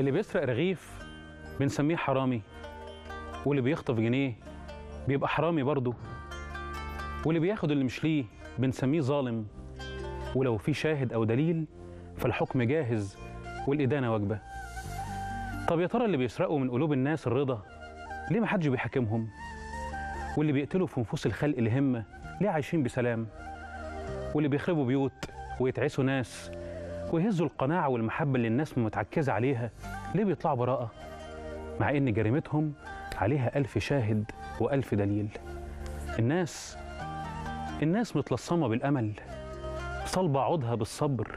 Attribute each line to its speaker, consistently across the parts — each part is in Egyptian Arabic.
Speaker 1: اللي بيسرق رغيف بنسميه حرامي واللي بيخطف جنيه بيبقى حرامي برضه واللي بياخد اللي مش ليه بنسميه ظالم ولو في شاهد أو دليل فالحكم جاهز والإدانة واجبة طب يا ترى اللي بيسرقوا من قلوب الناس الرضا ليه ما حدش بيحاكمهم واللي بيقتلوا في نفوس الخلق الهمة ليه عايشين بسلام واللي بيخربوا بيوت ويتعسوا ناس ويهزوا القناعة والمحبة اللي الناس متعكزة عليها ليه بيطلعوا براءة مع إن جريمتهم عليها ألف شاهد وألف دليل الناس الناس متلصمة بالأمل صلبة عودها بالصبر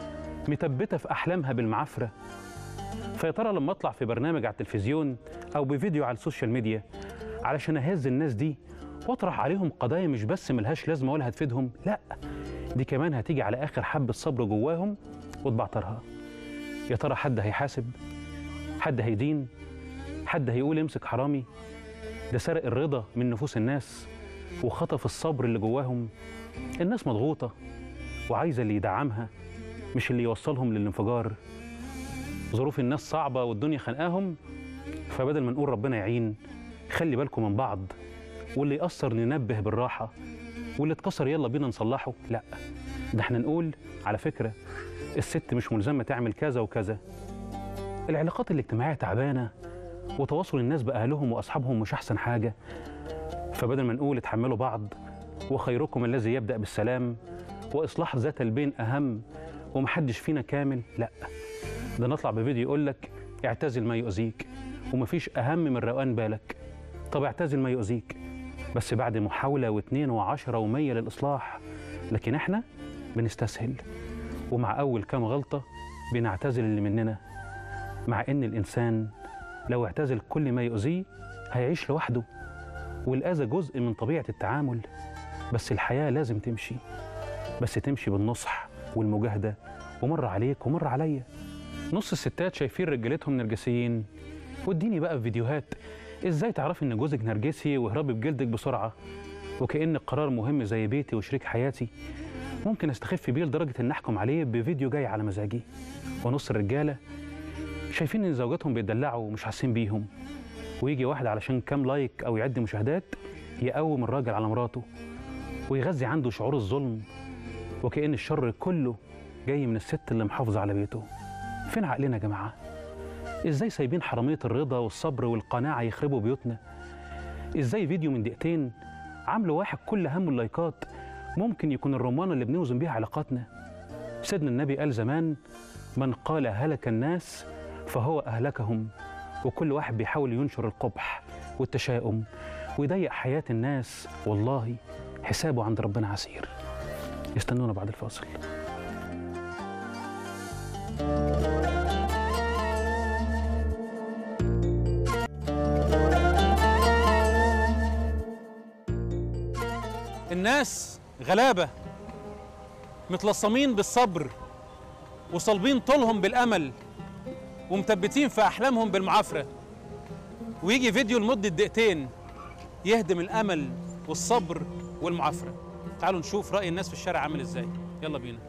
Speaker 1: متبتة في أحلامها بالمعافرة فيا ترى لما أطلع في برنامج على التلفزيون أو بفيديو على السوشيال ميديا علشان أهز الناس دي وأطرح عليهم قضايا مش بس ملهاش لازمة ولا هتفيدهم لأ دي كمان هتيجي على آخر حبة صبر جواهم وتبعترها يا ترى حد هيحاسب حد هيدين حد هيقول امسك حرامي ده سرق الرضا من نفوس الناس وخطف الصبر اللي جواهم الناس مضغوطة وعايزة اللي يدعمها مش اللي يوصلهم للانفجار ظروف الناس صعبة والدنيا خانقاهم فبدل ما نقول ربنا يعين خلي بالكم من بعض واللي يأثر ننبه بالراحة واللي اتكسر يلا بينا نصلحه لا ده احنا نقول على فكرة الست مش ملزمة تعمل كذا وكذا العلاقات الاجتماعية تعبانة وتواصل الناس بأهلهم وأصحابهم مش أحسن حاجة فبدل ما نقول اتحملوا بعض وخيركم الذي يبدأ بالسلام وإصلاح ذات البين أهم ومحدش فينا كامل لا ده نطلع بفيديو يقول لك اعتزل ما يؤذيك ومفيش أهم من روقان بالك طب اعتزل ما يؤذيك بس بعد محاولة واثنين وعشرة ومية للإصلاح لكن احنا بنستسهل ومع أول كام غلطة بنعتزل اللي مننا مع إن الإنسان لو اعتزل كل ما يؤذيه هيعيش لوحده والأذى جزء من طبيعة التعامل بس الحياة لازم تمشي بس تمشي بالنصح والمجاهدة ومر عليك ومر عليا نص الستات شايفين رجالتهم نرجسيين واديني بقى في فيديوهات ازاي تعرفي ان جوزك نرجسي واهربي بجلدك بسرعة وكأن القرار مهم زي بيتي وشريك حياتي ممكن استخف بيه لدرجة ان احكم عليه بفيديو جاي على مزاجي ونص الرجالة شايفين ان زوجاتهم بيتدلعوا ومش حاسين بيهم ويجي واحد علشان كام لايك او يعد مشاهدات يقوم الراجل على مراته ويغذي عنده شعور الظلم وكأن الشر كله جاي من الست اللي محافظة على بيته فين عقلنا يا جماعة؟ ازاي سايبين حرامية الرضا والصبر والقناعة يخربوا بيوتنا؟ ازاي فيديو من دقيقتين عامله واحد كل همه اللايكات ممكن يكون الرمانة اللي بنوزن بيها علاقاتنا سيدنا النبي قال زمان من قال هلك الناس فهو أهلكهم وكل واحد بيحاول ينشر القبح والتشاؤم ويضيق حياة الناس والله حسابه عند ربنا عسير استنونا بعد الفاصل
Speaker 2: الناس غلابة متلصمين بالصبر وصلبين طولهم بالأمل ومثبتين في أحلامهم بالمعافرة ويجي فيديو لمدة دقيقتين يهدم الأمل والصبر والمعافرة تعالوا نشوف رأي الناس في الشارع عامل إزاي يلا بينا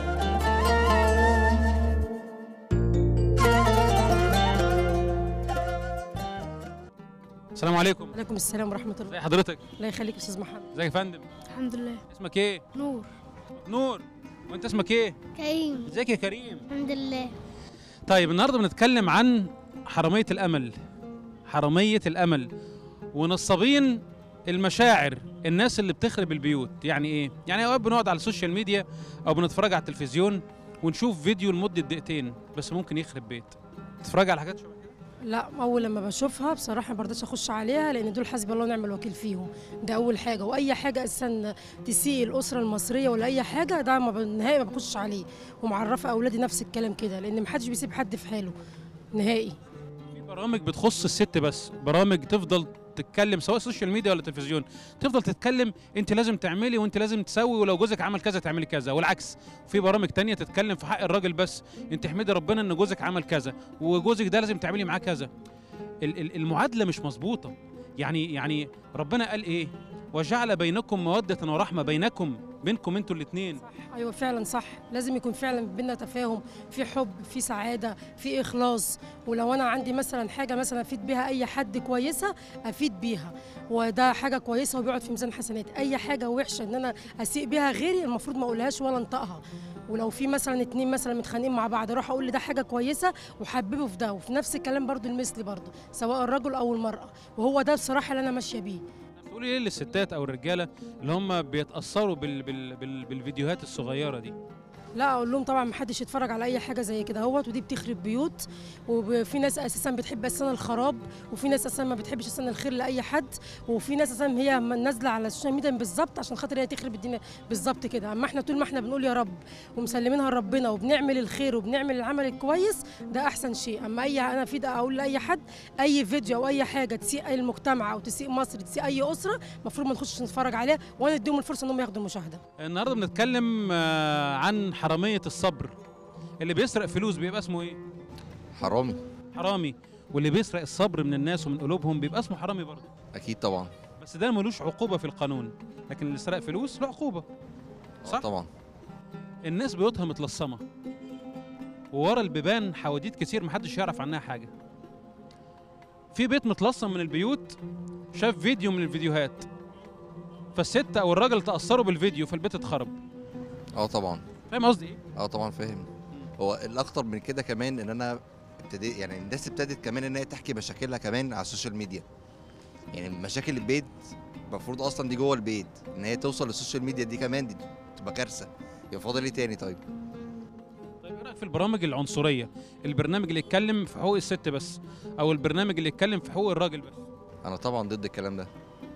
Speaker 2: السلام عليكم
Speaker 3: عليكم السلام ورحمة الله
Speaker 2: ازي حضرتك
Speaker 3: الله يخليك يا أستاذ محمد
Speaker 2: ازيك يا فندم
Speaker 4: الحمد لله
Speaker 2: اسمك ايه
Speaker 4: نور
Speaker 2: نور وانت اسمك ايه
Speaker 4: كريم
Speaker 2: ازيك يا كريم
Speaker 4: الحمد لله
Speaker 2: طيب النهارده بنتكلم عن حرامية الأمل حرامية الأمل ونصابين المشاعر الناس اللي بتخرب البيوت يعني ايه؟ يعني اوقات بنقعد على السوشيال ميديا او بنتفرج على التلفزيون ونشوف فيديو لمدة دقيقتين بس ممكن يخرب بيت تتفرج على حاجات شبه كده؟
Speaker 3: لا أول لما بشوفها بصراحة ما برضاش أخش عليها لأن دول حسبي الله ونعم الوكيل فيهم ده أول حاجة وأي حاجة أساسا تسيء الأسرة المصرية ولا أي حاجة ده ما ب- نهائي ما بخش عليه ومعرفة أولادي نفس الكلام كده لأن محدش بيسيب حد في حاله نهائي
Speaker 2: في برامج بتخص الست بس برامج تفضل تتكلم سواء سوشيال ميديا ولا تلفزيون تفضل تتكلم انت لازم تعملي وانت لازم تسوي ولو جوزك عمل كذا تعملي كذا والعكس في برامج تانية تتكلم في حق الراجل بس انت احمدي ربنا ان جوزك عمل كذا وجوزك ده لازم تعملي معاه كذا ال- ال- المعادله مش مظبوطه يعني يعني ربنا قال ايه وجعل بينكم موده ورحمه بينكم بينكم انتوا الاثنين
Speaker 3: ايوه فعلا صح لازم يكون فعلا بينا تفاهم في حب في سعاده في اخلاص ولو انا عندي مثلا حاجه مثلا افيد بيها اي حد كويسه افيد بيها وده حاجه كويسه وبيقعد في ميزان حسنات اي حاجه وحشه ان انا اسيء بيها غيري المفروض ما اقولهاش ولا انطقها ولو في مثلا اتنين مثلا متخانقين مع بعض اروح اقول لده حاجه كويسه وحببه في ده وفي نفس الكلام برضو المثل برضو سواء الرجل او المراه وهو ده بصراحه اللي انا ماشيه بيه
Speaker 2: تقولي ايه للستات او الرجاله اللي هم بيتاثروا بال... بال... بال... بالفيديوهات الصغيره دي
Speaker 3: لا اقول لهم طبعا ما حدش يتفرج على اي حاجه زي كده اهوت ودي بتخرب بيوت وفي ناس اساسا بتحب اساسا الخراب وفي ناس اساسا ما بتحبش اساسا الخير لاي حد وفي ناس اساسا هي نازله على السوشيال ميديا بالظبط عشان خاطر هي تخرب الدنيا بالظبط كده اما احنا طول ما احنا بنقول يا رب ومسلمينها لربنا وبنعمل الخير وبنعمل العمل الكويس ده احسن شيء اما اي انا في ده اقول لاي حد اي فيديو او اي حاجه تسيء المجتمع او تسيء مصر تسيء اي اسره المفروض ما نخشش نتفرج عليها ولا نديهم الفرصه انهم ياخدوا المشاهده
Speaker 2: النهارده بنتكلم آه، عن حراميه الصبر اللي بيسرق فلوس بيبقى اسمه ايه
Speaker 4: حرامي
Speaker 2: حرامي واللي بيسرق الصبر من الناس ومن قلوبهم بيبقى اسمه حرامي برضه
Speaker 4: اكيد طبعا
Speaker 2: بس ده ملوش عقوبه في القانون لكن اللي سرق فلوس له عقوبه
Speaker 4: آه
Speaker 2: صح؟
Speaker 4: طبعا
Speaker 2: الناس بيوتها متلصمه وورا البيبان حواديت كتير محدش يعرف عنها حاجه في بيت متلصم من البيوت شاف فيديو من الفيديوهات فالست او الراجل تاثروا بالفيديو فالبيت اتخرب
Speaker 4: اه طبعا
Speaker 2: فاهم قصدي ايه
Speaker 4: اه طبعا فاهم هو الاخطر من كده كمان ان انا ابتدي يعني الناس ابتدت كمان ان هي تحكي مشاكلها كمان على السوشيال ميديا يعني مشاكل البيت المفروض اصلا دي جوه البيت ان هي توصل للسوشيال ميديا دي كمان دي تبقى كارثه يبقى فاضل ايه تاني طيب
Speaker 2: طيب ايه رايك في البرامج العنصريه البرنامج اللي يتكلم في حقوق الست بس او البرنامج اللي يتكلم في حقوق الراجل بس
Speaker 4: انا طبعا ضد الكلام ده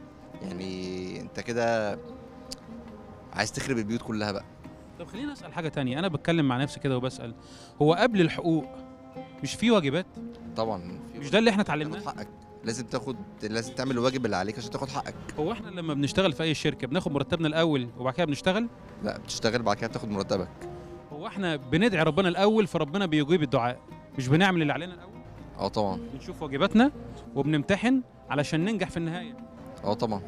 Speaker 4: يعني انت كده عايز تخرب البيوت كلها بقى
Speaker 2: طب خليني اسال حاجه تانية انا بتكلم مع نفسي كده وبسال هو قبل الحقوق مش في واجبات
Speaker 4: طبعا
Speaker 2: مش ده اللي احنا
Speaker 4: تاخد
Speaker 2: اتعلمناه
Speaker 4: حقك لازم تاخد لازم تعمل الواجب اللي عليك عشان تاخد حقك
Speaker 2: هو احنا لما بنشتغل في اي شركه بناخد مرتبنا الاول وبعد كده بنشتغل
Speaker 4: لا بتشتغل بعد كده بتاخد مرتبك
Speaker 2: هو احنا بندعي ربنا الاول فربنا بيجيب الدعاء مش بنعمل اللي علينا الاول
Speaker 4: اه طبعا
Speaker 2: بنشوف واجباتنا وبنمتحن علشان ننجح في النهايه
Speaker 4: اه طبعا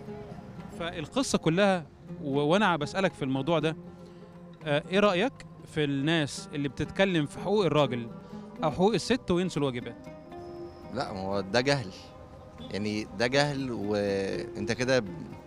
Speaker 2: فالقصه كلها و... وانا بسالك في الموضوع ده آه ايه رايك في الناس اللي بتتكلم في حقوق الراجل او حقوق الست وينسوا الواجبات
Speaker 4: لا ما هو ده جهل يعني ده جهل وانت كده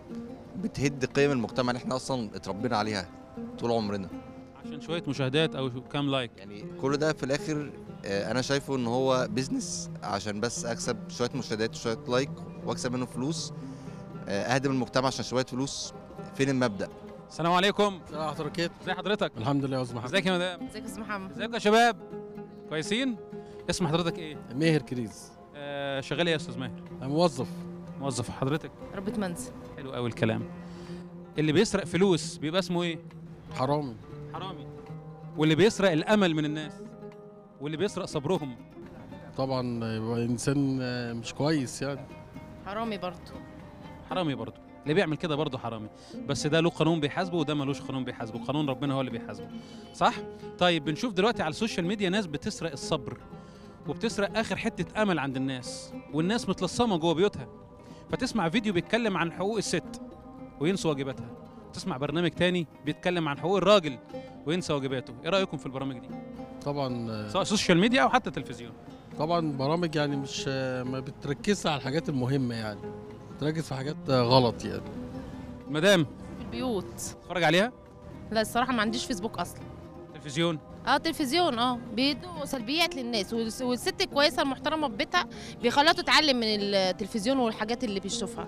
Speaker 4: بتهد قيم المجتمع اللي احنا اصلا اتربينا عليها طول عمرنا
Speaker 2: عشان شويه مشاهدات او كام لايك
Speaker 4: يعني كل ده في الاخر آه، انا شايفه ان هو بيزنس عشان بس اكسب شويه مشاهدات وشويه لايك واكسب منه فلوس آه، اهدم المجتمع عشان شويه فلوس فين المبدا
Speaker 2: السلام عليكم
Speaker 5: لا حضرتك
Speaker 2: ازي حضرتك
Speaker 5: الحمد لله يا استاذ محمد
Speaker 2: ازيك يا مدام
Speaker 6: ازيك يا استاذ محمد
Speaker 2: ازيكم يا شباب كويسين اسم حضرتك ايه
Speaker 5: ماهر كريز
Speaker 2: آه شغال ايه يا استاذ ماهر
Speaker 5: أنا موظف
Speaker 2: موظف حضرتك
Speaker 6: ربة منزل
Speaker 2: حلو قوي الكلام اللي بيسرق فلوس بيبقى اسمه ايه
Speaker 5: حرامي
Speaker 2: حرامي واللي بيسرق الامل من الناس واللي بيسرق صبرهم
Speaker 5: طبعا يبقى انسان آه، مش كويس يعني
Speaker 6: حرامي برضه
Speaker 2: حرامي برضه اللي بيعمل كده برضه حرامي بس ده له قانون بيحاسبه وده ملوش قانون بيحاسبه قانون ربنا هو اللي بيحاسبه صح طيب بنشوف دلوقتي على السوشيال ميديا ناس بتسرق الصبر وبتسرق اخر حته امل عند الناس والناس متلصمه جوه بيوتها فتسمع فيديو بيتكلم عن حقوق الست وينسوا واجباتها تسمع برنامج تاني بيتكلم عن حقوق الراجل وينسى واجباته ايه رايكم في البرامج دي
Speaker 5: طبعا آه،
Speaker 2: سواء سوشيال ميديا او حتى تلفزيون
Speaker 5: طبعا برامج يعني مش آه، ما بتركزش على الحاجات المهمه يعني بتركز في حاجات آه، غلط يعني
Speaker 2: مدام
Speaker 6: في البيوت
Speaker 2: تتفرج عليها
Speaker 6: لا الصراحه ما عنديش فيسبوك اصلا
Speaker 2: تلفزيون
Speaker 6: اه تلفزيون اه بيدوا سلبيات للناس والس- والست الكويسه المحترمه في بيتها بيخليها تتعلم من التلفزيون والحاجات اللي بيشوفها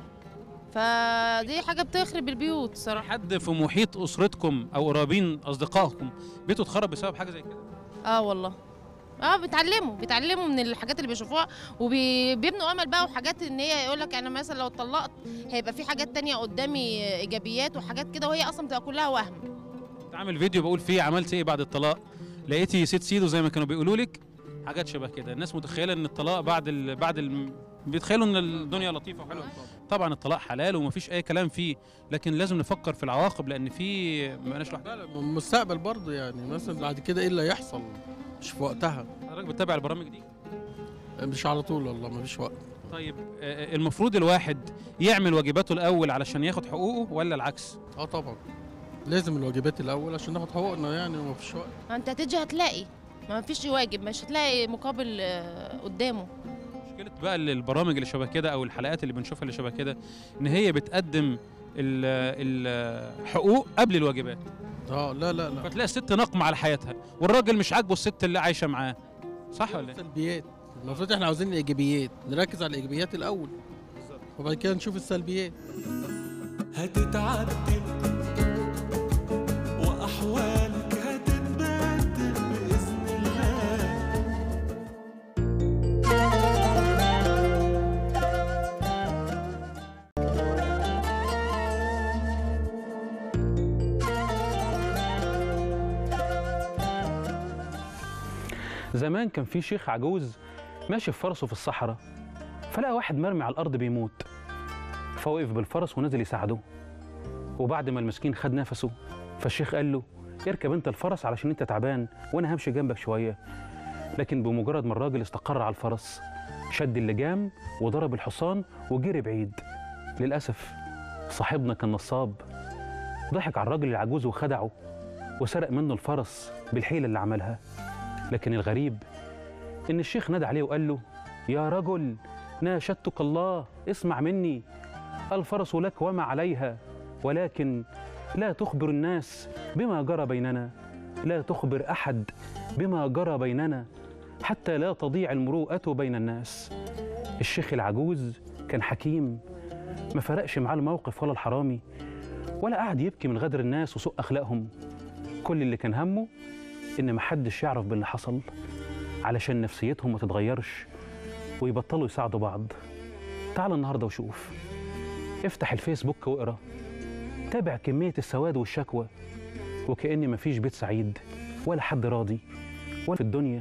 Speaker 6: فدي حاجه بتخرب البيوت صراحه
Speaker 2: حد في محيط اسرتكم او قرابين اصدقائكم بيته اتخرب بسبب حاجه زي كده
Speaker 6: اه والله اه بيتعلموا بيتعلموا من الحاجات اللي بيشوفوها وبيبنوا امل بقى وحاجات ان هي يقول لك انا مثلا لو اتطلقت هيبقى في حاجات تانية قدامي ايجابيات وحاجات كده وهي اصلا بتبقى كلها وهم
Speaker 2: كنت عامل فيديو بقول فيه عملت ايه بعد الطلاق لقيتي ست سيدو زي ما كانوا بيقولوا لك حاجات شبه كده الناس متخيله ان الطلاق بعد ال... بعد ال... بيتخيلوا ان الدنيا لطيفه وحلوه طبعا الطلاق حلال ومفيش اي كلام فيه لكن لازم نفكر في العواقب لان في ما بقناش لوحدنا
Speaker 5: لا لا المستقبل برضه يعني مثلا بعد كده ايه اللي هيحصل مش في وقتها
Speaker 2: حضرتك بتتابع البرامج دي
Speaker 5: مش على طول والله ما فيش وقت
Speaker 2: طيب آه، المفروض الواحد يعمل واجباته الاول علشان ياخد حقوقه ولا العكس
Speaker 5: اه طبعا لازم الواجبات الاول عشان ناخد حقوقنا يعني وما فيش وقت
Speaker 6: انت هتيجي هتلاقي ما فيش واجب مش هتلاقي مقابل آه، قدامه
Speaker 2: مشكله بقى ال- البرامج اللي شبه كده او الحلقات اللي بنشوفها اللي شبه كده ان هي بتقدم ال- الحقوق قبل الواجبات
Speaker 5: اه لا لا لا
Speaker 2: فتلاقي الست ناقمه على حياتها والراجل مش عاجبه الست اللي عايشه معاه صح ولا ايه؟
Speaker 5: السلبيات المفروض احنا عاوزين الايجابيات نركز على الايجابيات الاول وبعد كده نشوف السلبيات
Speaker 7: هتتعدل وأحوالك هتتبدل بإذن الله
Speaker 1: زمان كان في شيخ عجوز ماشي في فرسه في الصحراء فلقى واحد مرمي على الارض بيموت فوقف بالفرس ونزل يساعده وبعد ما المسكين خد نفسه فالشيخ قال له اركب انت الفرس علشان انت تعبان وانا همشي جنبك شويه لكن بمجرد ما الراجل استقر على الفرس شد اللجام وضرب الحصان وجري بعيد للاسف صاحبنا كان نصاب ضحك على الراجل العجوز وخدعه وسرق منه الفرس بالحيله اللي عملها لكن الغريب إن الشيخ نادى عليه وقال له يا رجل ناشدتك الله اسمع مني الفرس لك وما عليها ولكن لا تخبر الناس بما جرى بيننا لا تخبر أحد بما جرى بيننا حتى لا تضيع المروءة بين الناس الشيخ العجوز كان حكيم ما فرقش معاه الموقف ولا الحرامي ولا قعد يبكي من غدر الناس وسوء أخلاقهم كل اللي كان همه إن محدش يعرف باللي حصل علشان نفسيتهم ما تتغيرش ويبطلوا يساعدوا بعض تعال النهارده وشوف افتح الفيسبوك واقرا تابع كمية السواد والشكوى وكأن مفيش بيت سعيد ولا حد راضي ولا في الدنيا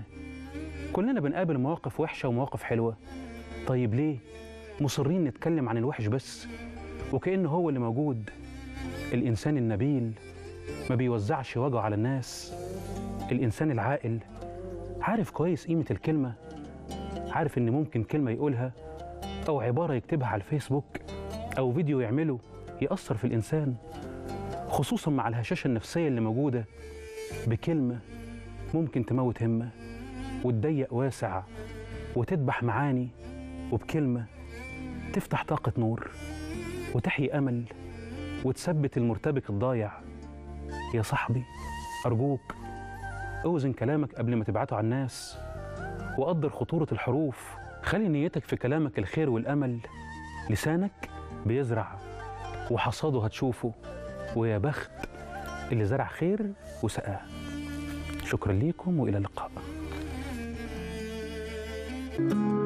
Speaker 1: كلنا بنقابل مواقف وحشة ومواقف حلوة طيب ليه مصرين نتكلم عن الوحش بس وكأنه هو اللي موجود الإنسان النبيل ما بيوزعش وجعه على الناس الإنسان العاقل عارف كويس قيمة الكلمة عارف إن ممكن كلمة يقولها أو عبارة يكتبها على الفيسبوك أو فيديو يعمله يأثر في الإنسان خصوصا مع الهشاشة النفسية اللي موجودة بكلمة ممكن تموت همة وتضيق واسع وتذبح معاني وبكلمة تفتح طاقة نور وتحيي أمل وتثبت المرتبك الضايع يا صاحبي أرجوك اوزن كلامك قبل ما تبعته على الناس وقدر خطورة الحروف خلي نيتك في كلامك الخير والأمل لسانك بيزرع وحصاده هتشوفه ويا بخت اللي زرع خير وسقاه شكرا ليكم وإلى اللقاء